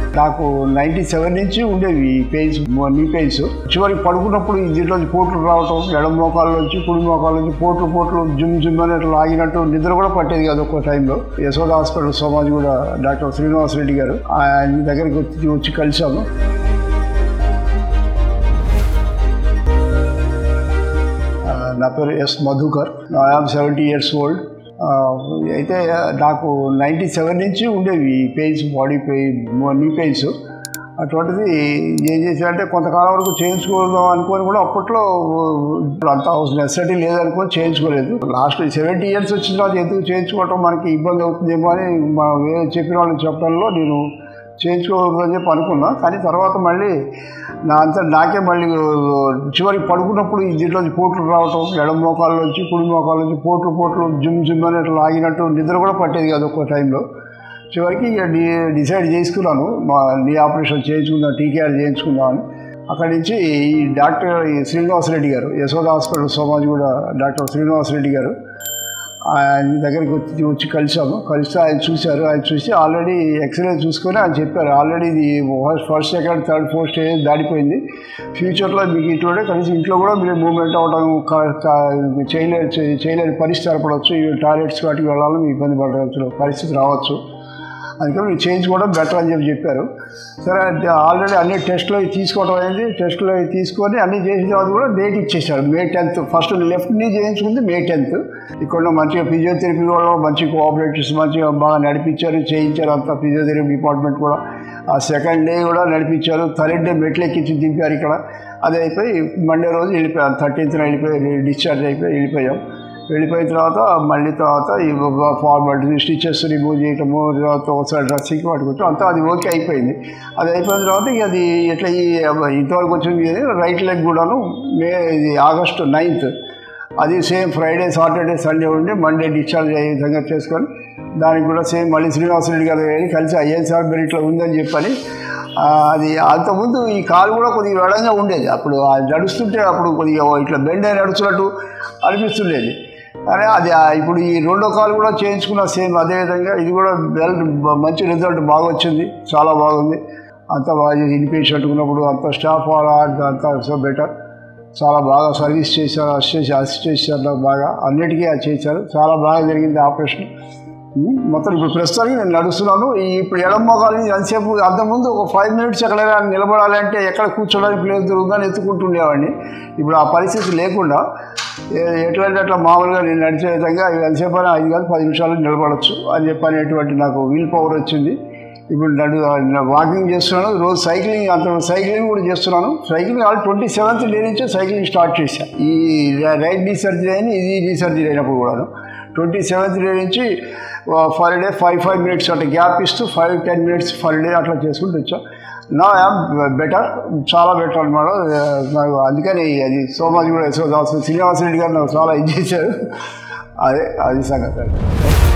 నాకు ninety seven నుంచి ఉండేవి ఈ పెయిన్స్ నీ పెయిన్స్ చివరికి పడుకున్నప్పుడు ఈ దీంట్లో పోట్లు రావటం ఎడం మోకాల నుంచి కుడి మోకాల నుంచి పోట్లు పోట్లు జిమ్ జిమ్ అని అట్లా ఆగినట్టు నిద్ర కూడా పట్టేది కాదు ఒక్కో టైంలో యశోద హాస్పిటల్ సోమాజ్ కూడా డాక్టర్ శ్రీనివాస్ రెడ్డి గారు ఆయన దగ్గరికి వచ్చి వచ్చి కలిసాము ఆ, నా పేరు S Madhukar I am seventy years old అయితే నాకు నైంటీ సెవెన్ నుంచి ఉండేవి ఈ pains body pain knee pains అటువంటిది ఏం చేశారంటే కొంతకాలం వరకు చేయించుకోదాం అనుకొని కూడా అప్పట్లో అంత నెసరీ లేదనుకొని చేయించుకోలేదు లాస్ట్ సెవెంటీ ఇయర్స్ వచ్చిన తర్వాత ఎందుకు చేయించుకోవటం మనకి ఇబ్బంది అవుతుందేమో అని మా వేరే చెప్పిన వాళ్ళని చెప్పడంలో నేను చేయించుకోవద్దని చెప్పి అనుకున్నా కానీ తర్వాత మళ్ళీ నా అంతా నాకే మళ్ళీ చివరికి పడుకున్నప్పుడు ఈ దీంట్లో పోట్లు రావటం ఎడం మోకాల నుంచి కుడి మోకాల నుంచి పోట్లు పోట్లు జిమ్ జిమ్ అని అట్లా ఆగినట్టు నిద్ర కూడా పట్టేది కాదు ఒక్కో టైంలో చివరికి ఇక డి డిసైడ్ చేసుకున్నాను మా నీ ఆపరేషన్ చేయించుకుందాం టీకేఆర్ చేయించుకుందాం అని అక్కడి నుంచి ఈ డాక్టర్ ఈ శ్రీనివాస్ రెడ్డి గారు యశోద హాస్పిటల్ సోమాజ్ కూడా డాక్టర్ శ్రీనివాస్ రెడ్డి గారు ఆయన దగ్గరికి వచ్చి వచ్చి కలిసాము కలిస్తే ఆయన చూశారు ఆయన చూసి ఆల్రెడీ ఎక్స్రే చూసుకొని ఆయన చెప్పారు ఆల్రెడీ ఇది first first second third fourth stage దాటిపోయింది ఫ్యూచర్లో మీకు ఇటువంటి కనీసం ఇంట్లో కూడా మీరు మూవ్మెంట్ అవ్వడం క- క- చేయలేరు చే- చేయలేని పరిస్థితి ఏర్పడవచ్చు ఈ టాయిలెట్స్ వాటికి వెళ్ళాలని మీ ఇబ్బంది పడవచ్చు పరిస్థితి రావచ్చు అందుకని మీరు చేయించుకోవడం బెటర్ అని చెప్పి చెప్పారు సరే అంటే ఆల్రెడీ అన్ని టెస్టులు అవి తీసుకోవడం అయింది టెస్టులు అవి తీసుకొని అన్ని చేసిన తర్వాత కూడా డేట్ ఇచ్చేసారు మే టెన్త్ ఫస్ట్ లెఫ్ట్ నీ చేయించుకుంది మే టెన్త్ ఇక్కడ మంచిగా ఫిజియోథెరపీ కూడా మంచి కోఆపరేటివ్స్ మంచిగా బాగా నడిపించారు చేయించారు అంతా ఫిజియోథెరపీ డిపార్ట్మెంట్ కూడా ఆ సెకండ్ డే కూడా నడిపించారు థర్డ్ డే మెట్లు ఎక్కించి దింపారు ఇక్కడ అది అయిపోయి మండే రోజు వెళ్ళిపోయాం థర్టీన్త్న వెళ్ళిపోయి డిశ్చార్జ్ అయిపోయి వెళ్ళిపోయాం వెళ్ళిపోయిన తర్వాత మళ్ళీ తర్వాత ఈ ఫార్మాలిటీ స్టిచెస్ రిమూవ్ చేయటము తర్వాత ఒకసారి డ్రెస్సింగ్ పట్టుకోవచ్చు అంతా అది ఓకే అయిపోయింది అది అయిపోయిన తర్వాత ఇక అది ఎట్లా ఈ ఇంతవరకు వచ్చింది కానీ రైట్ లెగ్ కూడాను మే ఇది ఆగస్టు నైన్త్ అది సేమ్ ఫ్రైడే సాటర్డే సండే ఉండి మండే డిశ్చార్జ్ అయ్యే విధంగా చేసుకొని దానికి కూడా సేమ్ మళ్ళీ శ్రీనివాసరెడ్డి గారు వెళ్ళి కలిసి అయ్యేది సార్ మీరు ఇట్లా ఉందని చెప్పని ఆ, అది అంతకుముందు ఈ కాలు కూడా కొద్దిగా వెడంగా ఉండేది అప్పుడు ఆ నడుస్తుంటే అప్పుడు కొద్దిగా ఇట్లా బెండ్ అయి నడుస్తున్నట్టు అనిపిస్తుండేది కానీ అది ఆ ఇప్పుడు ఈ రెండో కాలు కూడా చేయించుకున్న సేమ్ అదే విధంగా ఇది కూడా వెల్ మంచి రిజల్ట్ బాగా వచ్చింది చాలా బాగుంది అంత బాగా ఇన్పేషెంట్ ఉన్నప్పుడు అంత స్టాఫ్ అంతా సో బెటర్ చాలా బాగా సర్వీస్ చేశారు అసిస్ట్ అసిస్ట్ చేశారు నాకు బాగా అన్నిటికీ అది చేశారు చాలా బాగా జరిగింది ఆపరేషన్ ఉమ్, మొత్తం ఇప్పుడు ప్రస్తుతానికి నేను నడుస్తున్నాను ఈ ఇప్పుడు ఎడం మోకాలి ఎంతసేపు అంతకుముందు ఒక ఫైవ్ మినిట్స్ ఎక్కడైనా నిలబడాలంటే ఎక్కడ కూర్చోడానికి ప్లేస్ దొరుకుతుందని ఎత్తుకుంటుండేవాడిని ఇప్పుడు ఆ పరిస్థితి లేకుండా ఏ- ఎట్లంటే అట్లా మామూలుగా నేను నడిచే విధంగా ఎంతసేపు అయినా ఐదు కాదు పది నిమిషాలు నిలబడచ్చు అని చెప్పి అనేటువంటి నాకు వీల్ పవర్ వచ్చింది ఇప్పుడు నడు వాకింగ్ చేస్తున్నాను రోజు సైక్లింగ్ అంత సైక్లింగ్ కూడా చేస్తున్నాను cycling all twenty seventh day నుంచే సైక్లింగ్ స్టార్ట్ చేశాను ఈ రైట్ డీ సర్జరీ అయిన ఇది డీ సర్జరీ అయినప్పుడు కూడాను ట్వంటీ సెవెంత్ డే నుంచి for day five five minutes అంటే గ్యాప్ ఇస్తూ five ten minutes for day అట్లా చేసుకుంటూ వచ్చాం నా యామ్ బెటర్ చాలా బెటర్ అనమాట నాకు అందుకని అది సోమాజి కూడా యశోదాస్ శ్రీనివాసరెడ్డి గారు నాకు చాలా ఇది చేశారు అదే అది సంగతి